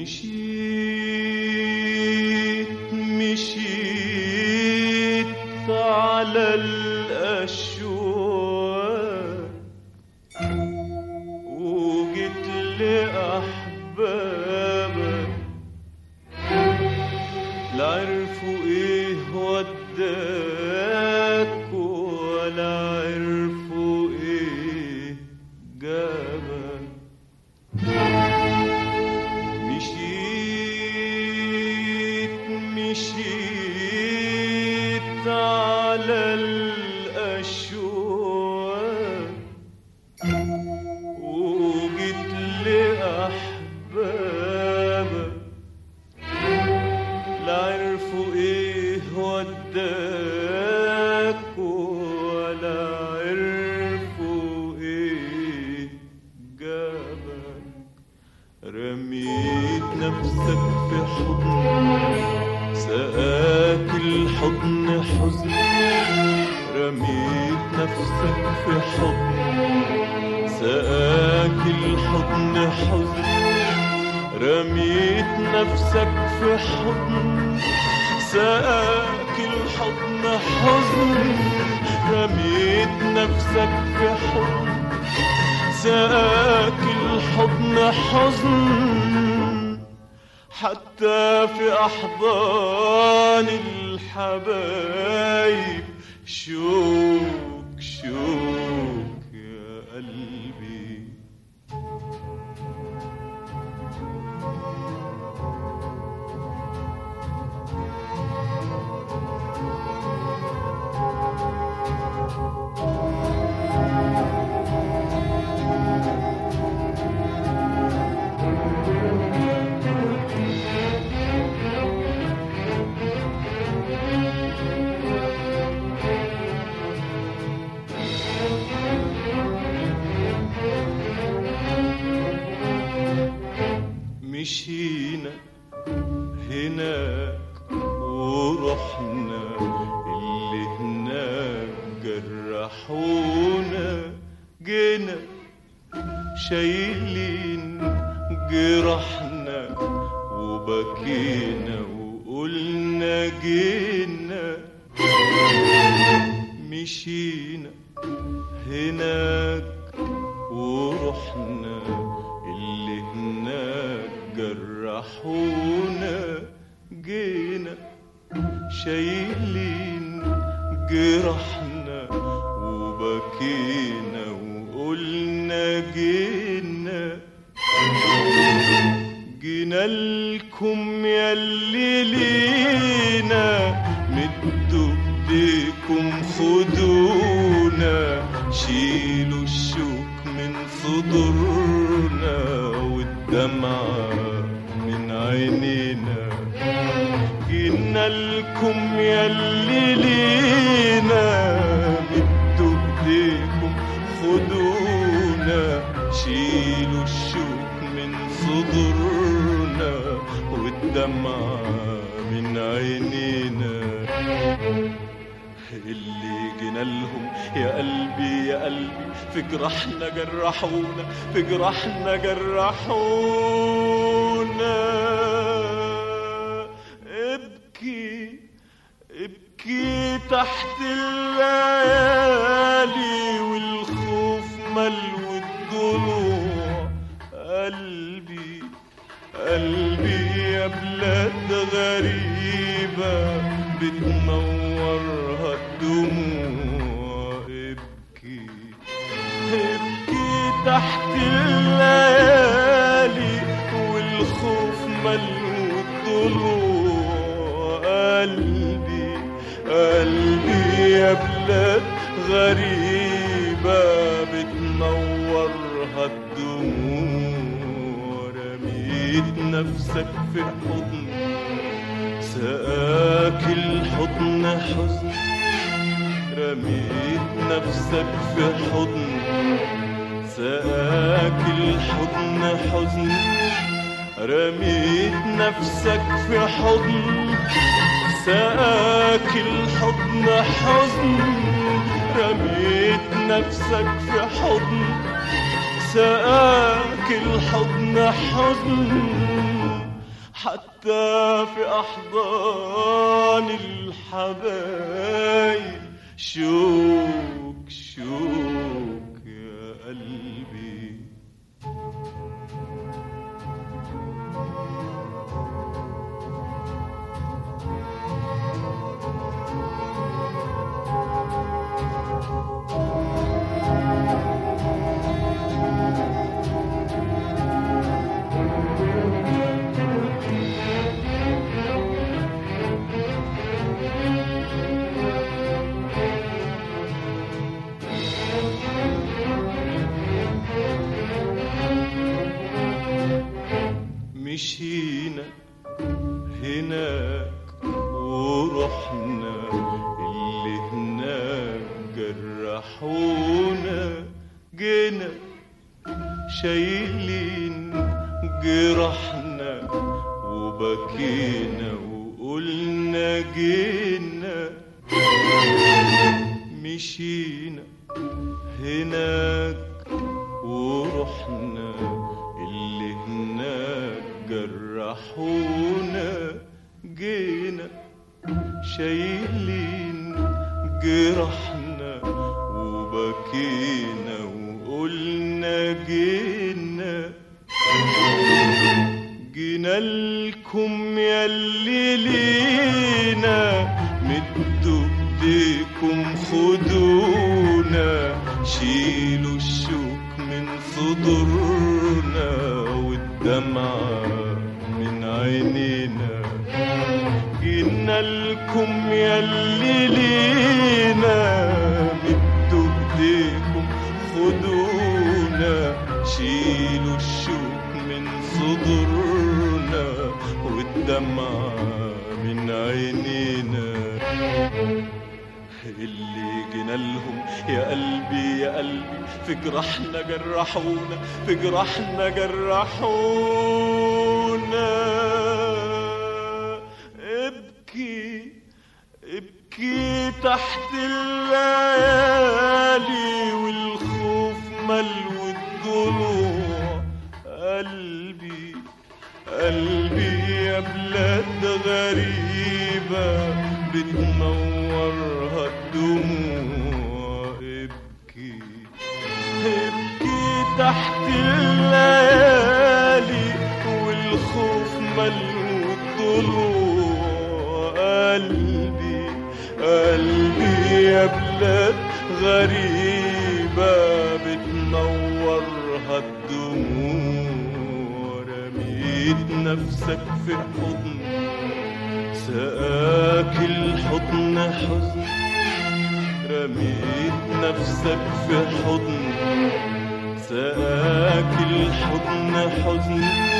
مشيت مشيت على الأشواق وجيت لأحبابك لا عرفوا ايه وداك ولا عرفوا ايه جابك مشيت مشيت على الأشواق وجيت لأحبابك لا عرفوا ايه وداك ولا عرفوا ايه جابك رميت نفسك في حضن سقاك الحضن حزن رميت نفسك في حضن سقاك الحضن حزن رميت نفسك في حضن سقاك الحضن حزن رميت نفسك في حضن سقاك الحضن حزن حتى في أحضان الحبايب شوك شوك يا قلبي مشينا هناك ورحنا اللي هناك جرحونا جينا شايلين جرحنا وبكينا وقلنا جينا مشينا هناك ورحنا اللي هناك جرحونا جينا شايلين جرحنا وبكينا وقلنا جينا جينا لكم ياللي لينا مدوا ايديكم خدونا شيلوا الشوك من صدورنا والدمعة من عينينا جينا لكم ياللي لينا مدوا ايديكم خدونا شيلوا الشوك من صدورنا والدمعة من عينينا اللي جينا لهم يا قلبي يا قلبي في جراحنا جرحونا في جراحنا جرحونا ابكي ابكي تحت الليالي والخوف ملو الضلوع قلبي قلبي يا بلاد غريبة بتنورها الدموع ابكي ابكي تحت الليالي والخوف ملو الضلوع قلبي قلبي يا بلاد غريبة بتنورها الدموع رميت نفسك في حضن سقاك الحضن حزن رميت نفسك في حضن سقاك الحضن حزن رميت نفسك في حضن سقاك الحضن حزن رميت نفسك في حضن سقاك الحضن حزن حتى في أحضان الحبايب شوك شوك يا قلبي مشينا هناك ورحنا اللي هناك جرحونا جينا شايلين جرحنا وبكينا وقلنا جينا مشينا هناك ورحنا اللي هناك جرحونا جينا شايلين جرحنا وبكينا وقلنا جينا جينا لكم ياللي لينا مدوا ايديكم خدونا شيلوا الشوك من صدورنا والدمعة من عينينا جينا لكم ياللي لينا مدوا ايديكم خدونا شيلوا الشوك من صدورنا والدمعة من عينينا اللي جينا لهم يا قلبي يا قلبي في جراحنا جرحونا في جراحنا جرحونا ابكي ابكي تحت الليالي والخوف ملو الضلوع قلبي قلبي يا بلاد غريبة بتنورها الدموع ابكي ابكي تحت الليالي والخوف ملو الضلوع قلبي قلبي يا بلاد غريبة بتنورها الدموع رميت نفسك في حضن سقاك الحضن حزن رميت نفسك في حضن سقاك الحضن حزن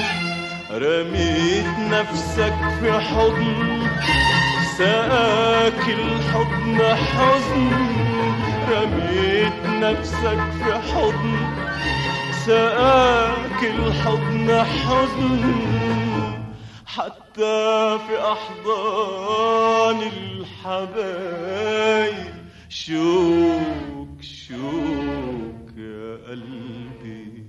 رميت نفسك في حضن سقاك الحضن حزن رميت نفسك في حضن سقاك الحضن حزن حتى في أحضان الحبايب شوك شوك يا قلبي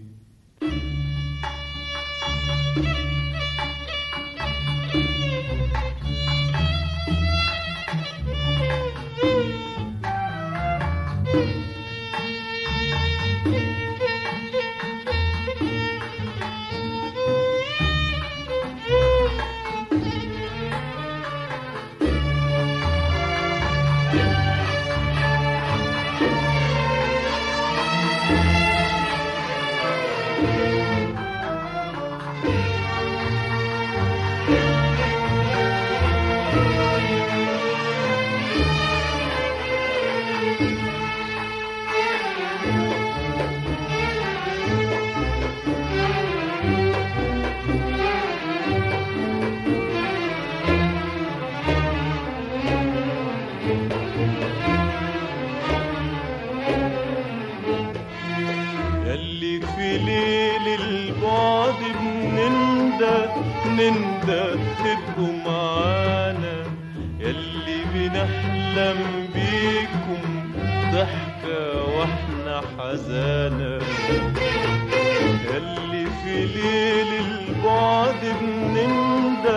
يلي في ليل البعد بنندى نندى تبقوا معانا يلي بنحلم بيكم ضحكة واحنا حزانة يلي في ليل البعد بنندى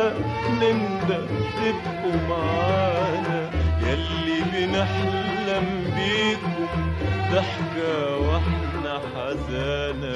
كده تبقوا معانا يلي بنحلم بيكم ضحكة واحنا حزانة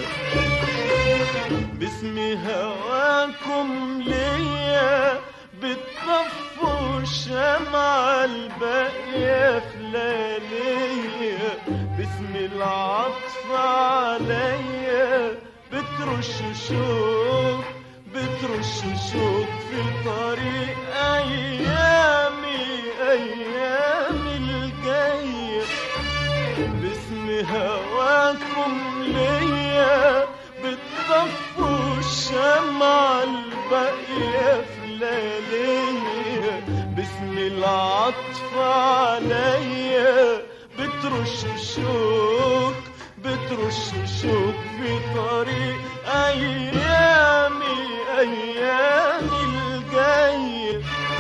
باسم هواكم ليا بتطفوا الشمعة الباقية في لياليا باسم العطف عليا بترش شوق بترش شوق في طريق أيامي أيامي الجاية باسم هواكم ليا بتطفوا الشمعة الباقية في لياليا باسم العطف عليا بترش شوق بترش شوق في طريق أيامي أيامي الجاية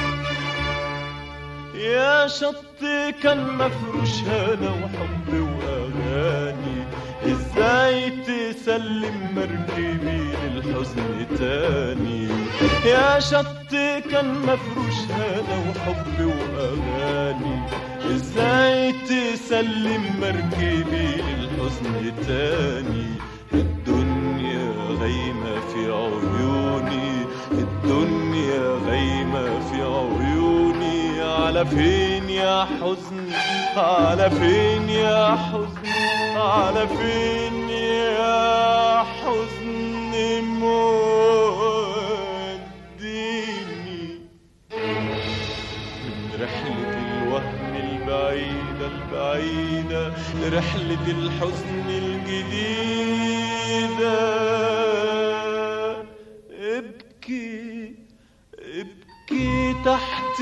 يا شط كان مفروش هنا وحب وأغاني ازاي تسلم مركبي للحزن تاني يا شط كان مفروش هنا وحب وأغاني ازاي تسلم مركبي للحزن تاني الدنيا غيمة في عيوني الدنيا غيمة في عيوني على فين يا حزن على فين يا حزن على فين يا حزن موديني من رحلة الوهم البعيدة البعيدة لرحلة الحزن الجديدة ابكي ابكي تحت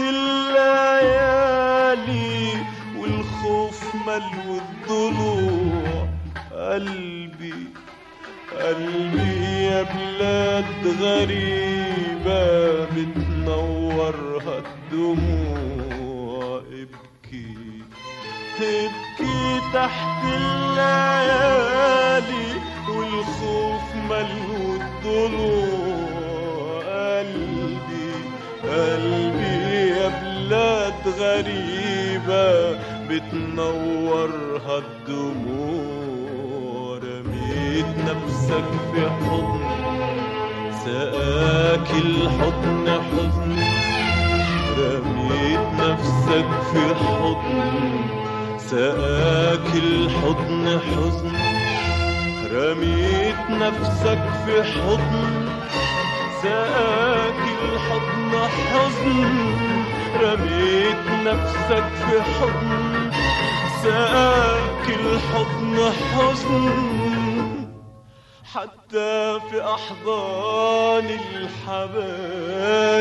الليالي والخوف ملو الضلوع قلبي قلبي يا بلاد غريبة بتنورها الدموع ابكي ابكي تحت الليالي والخوف ملو الضلوع قلبي قلبي يا بلاد غريبة بتنورها الدموع رميت نفسك في حضن سقاك الحضن حزن رميت نفسك في حضن سقاك الحضن حزن رميت نفسك في حضن سقاك الحضن حزن رميت نفسك في حضن سقاك الحضن حزن حتى في أحضان الحبايب